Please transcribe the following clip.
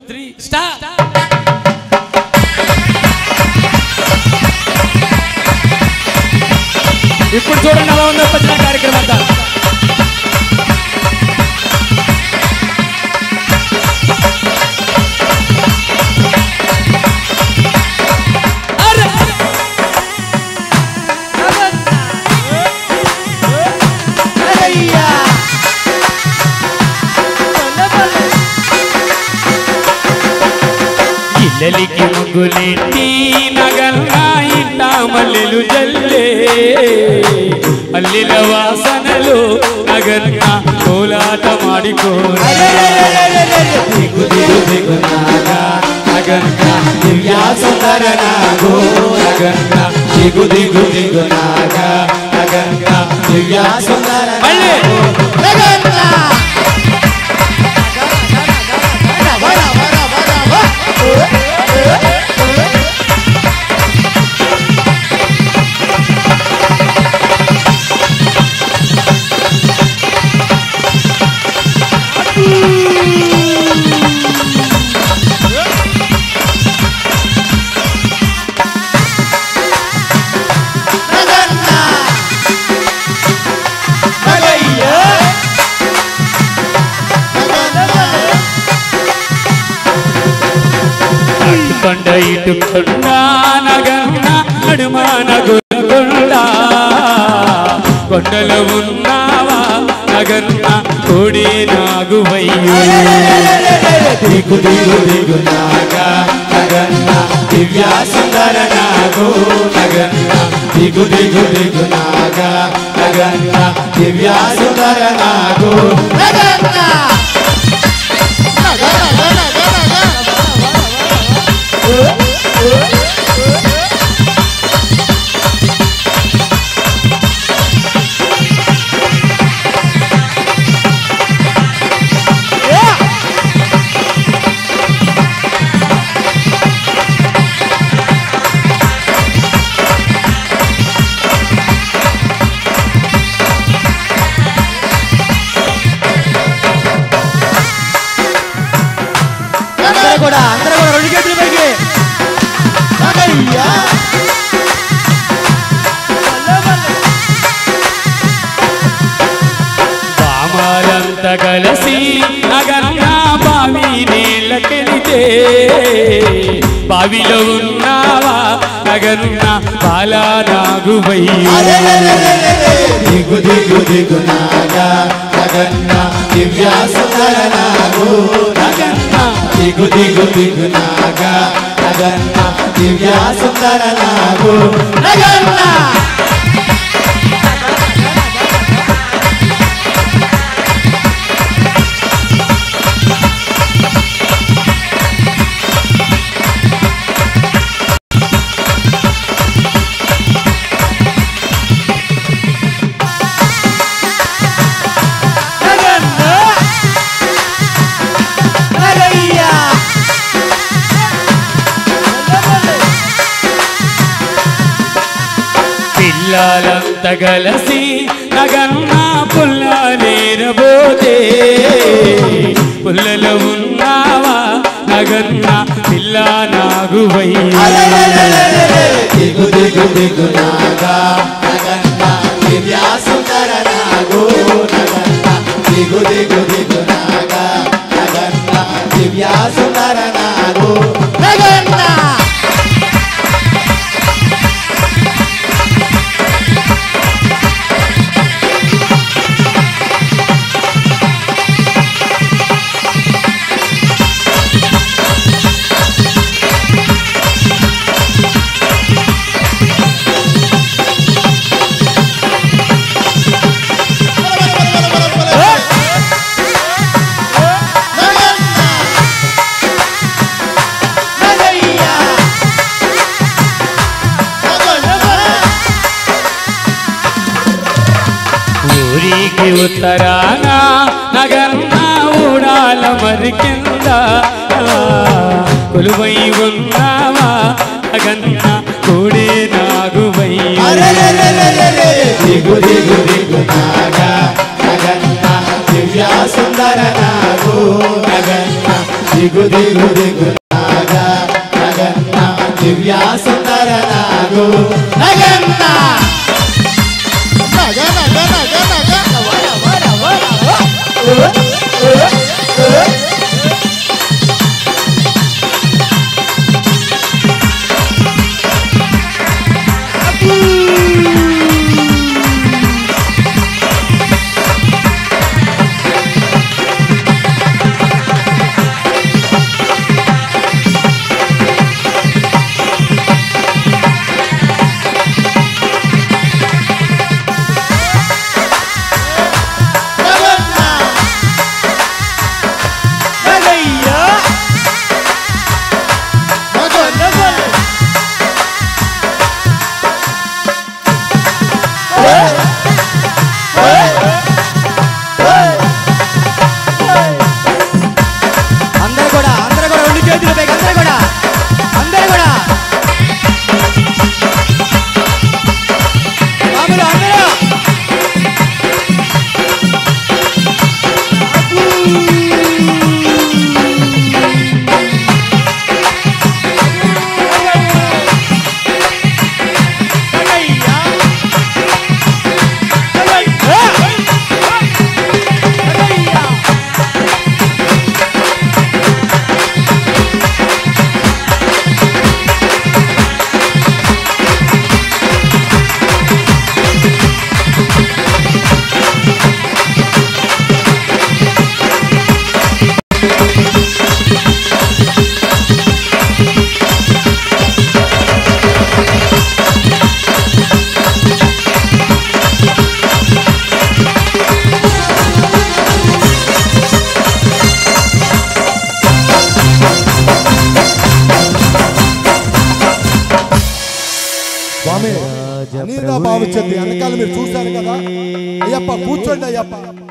Three star ఇప్పుడు చూడండి ఎలా ఉందో పచ్చిన కార్యక్రమం అంతా అరే! ఇల్లలికి ముగ్గులెట్టి నగల్లా ఇంట మల్లెలు జల్లే అల్లిల వాసనలు నగన్న కోలాట మాడికోరా దిగు దిగు దిగు నాగా నగన్న దివ్యా సుందర నాగో నగన్న దిగు దిగు దిగు నాగా నగన్న దివ్యా సుందర మళ్ళీ కొండ ఇటు కొండ నగన్న నడుమాన గురుకొండ కొండలో ఉన్నావా నగన్న కోడి నాగువయ్యు దిగు దిగు దిగు నాగా నగన్న దివ్యా సుందర నాగు నగన్న దిగు దిగు దిగు నాగా నగన్న దివ్యా సుందర నాగు అందరూ కూడా అందరూ కూడా రెండు చేతులు పైకి అయ్యా పామాలంతా కలిసి నగన్న బావి నీళ్ళకెళితే బావిలో ఉన్నావా నగన్న పాలా నాగువయ్యు దిగు దిగు దిగు నాగా నగన్న దివ్యా సుందర నాగు నగన్న దిగు దిగు దిగు నాగా నగన్న దివ్యా సుందర నాగు నగన్న పిల్లలంతా కలిసి నగన్న పుల్ల నేరబోతే పుల్లలో ఉన్నావా నగన్న పిల్ల నాగువయ్య దిగు దిగు దిగు నాగా నగన్న దివ్యా సుందర నాగు నగన్న దిగు దిగు దిగు నాగా నగన్న దివ్యా సుందర నాగు ఊరికి ఉత్తరాన నగన్న ఊడాల మరి కింద కొలువై ఉన్నావా నగన్న కూడే నాగువయ్య దిగు దిగు దిగు నాగా నగన్న దివ్యా సుందర నాగు నగన్న దిగు దిగు దిగు నాగా నగన్న దివ్య సుందర నాగు నగన్న నగ నగ నగ నగ నవ నవ నవ నవ. నగన్న నగయ్యా నగ నగ అందరూ కూడా అందరూ కూడా రెండు చేతులు పైకి అందరూ కూడా అందరూ కూడా మామూలు అందరూ నగయ్యా నగయ్యా స్వామి అనిగా భావించద్ది వెనకాల మీరు చూశారు కదా అయ్యప్ప కూర్చోండి అయ్యప్ప